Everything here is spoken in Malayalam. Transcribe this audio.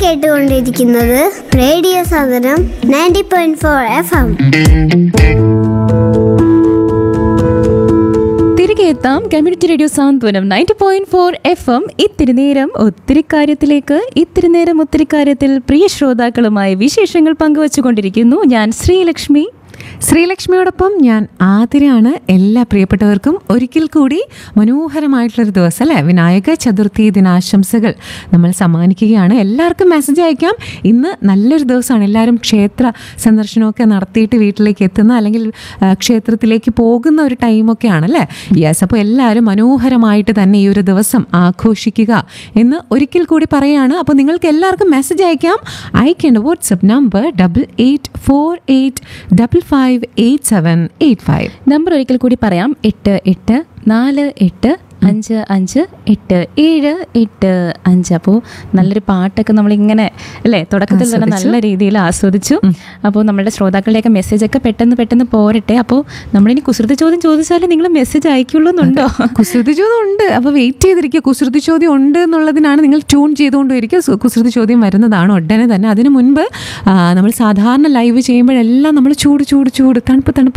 കേട്ടുകൊണ്ടിരിക്കുന്നത് റേഡിയോ സാധനം ninety point four F M തിരികെ എത്താം community radio Santhwanam ninety point four F M ഇത്തിരി നേരം ഒത്തിരി കാര്യത്തിലേക്ക് ഇത്തിരി നേരം ഒത്തിരി കാര്യത്തിൽ പ്രിയ ശ്രോതാക്കളുമായി വിശേഷങ്ങൾ പങ്കുവച്ചുകൊണ്ടിരിക്കുന്നു ഞാൻ ശ്രീലക്ഷ്മി ശ്രീലക്ഷ്മിയോടൊപ്പം ഞാൻ ആതിരയാണ് എല്ലാ പ്രിയപ്പെട്ടവർക്കും ഒരിക്കൽ കൂടി മനോഹരമായിട്ടുള്ളൊരു ദിവസം അല്ലേ വിനായക ചതുർത്ഥി ദിനാശംസകൾ നമ്മൾ സമ്മാനിക്കുകയാണ് എല്ലാവർക്കും മെസ്സേജ് അയക്കാം ഇന്ന് നല്ലൊരു ദിവസമാണ് എല്ലാവരും ക്ഷേത്ര സന്ദർശനമൊക്കെ നടത്തിയിട്ട് വീട്ടിലേക്ക് എത്തുന്ന അല്ലെങ്കിൽ ആ, ക്ഷേത്രത്തിലേക്ക് പോകുന്ന ഒരു ടൈമൊക്കെയാണ് അല്ലേ യെസ് അപ്പോൾ എല്ലാവരും മനോഹരമായിട്ട് തന്നെ ഈ ഒരു ദിവസം ആഘോഷിക്കുക എന്ന് ഒരിക്കൽ കൂടി പറയുകയാണ് അപ്പോൾ നിങ്ങൾക്ക് എല്ലാവർക്കും മെസ്സേജ് അയക്കാം അയക്കേണ്ട WhatsApp number double eight four eight double five eight seven eight five number ഒരിക്കൽ കൂടി പറയാം എട്ട് എട്ട് നാല് എട്ട് അഞ്ച് അഞ്ച് എട്ട് ഏഴ് എട്ട് അഞ്ച് അപ്പോൾ നല്ലൊരു പാട്ടൊക്കെ നമ്മളിങ്ങനെ അല്ലേ തുടക്കത്തിൽ തന്നെ നല്ല രീതിയിൽ ആസ്വദിച്ചു അപ്പോൾ നമ്മുടെ ശ്രോതാക്കളുടെയൊക്കെ മെസ്സേജൊക്കെ പെട്ടെന്ന് പെട്ടെന്ന് പോരട്ടെ അപ്പോൾ നമ്മളിനി കുസൃതി ചോദ്യം ചോദിച്ചാലേ നിങ്ങൾ മെസ്സേജ് അയക്കുള്ളൂ എന്നുണ്ടോ കുസൃതി ചോദ്യം ഉണ്ട് അപ്പോൾ വെയിറ്റ് ചെയ്തിരിക്കുക കുസൃതി ചോദ്യം ഉണ്ട് എന്നുള്ളതിനാണ് നിങ്ങൾ ട്യൂൺ ചെയ്തുകൊണ്ടിരിക്കുക സു- കുസൃതി ചോദ്യം വരുന്നതാണ് ഉടനെ തന്നെ അതിനു മുൻപ് ആ, നമ്മൾ സാധാരണ ലൈവ് ചെയ്യുമ്പോഴെല്ലാം നമ്മൾ ചൂട് ചൂട് ചൂട് തണുപ്പ് തണുപ്പ്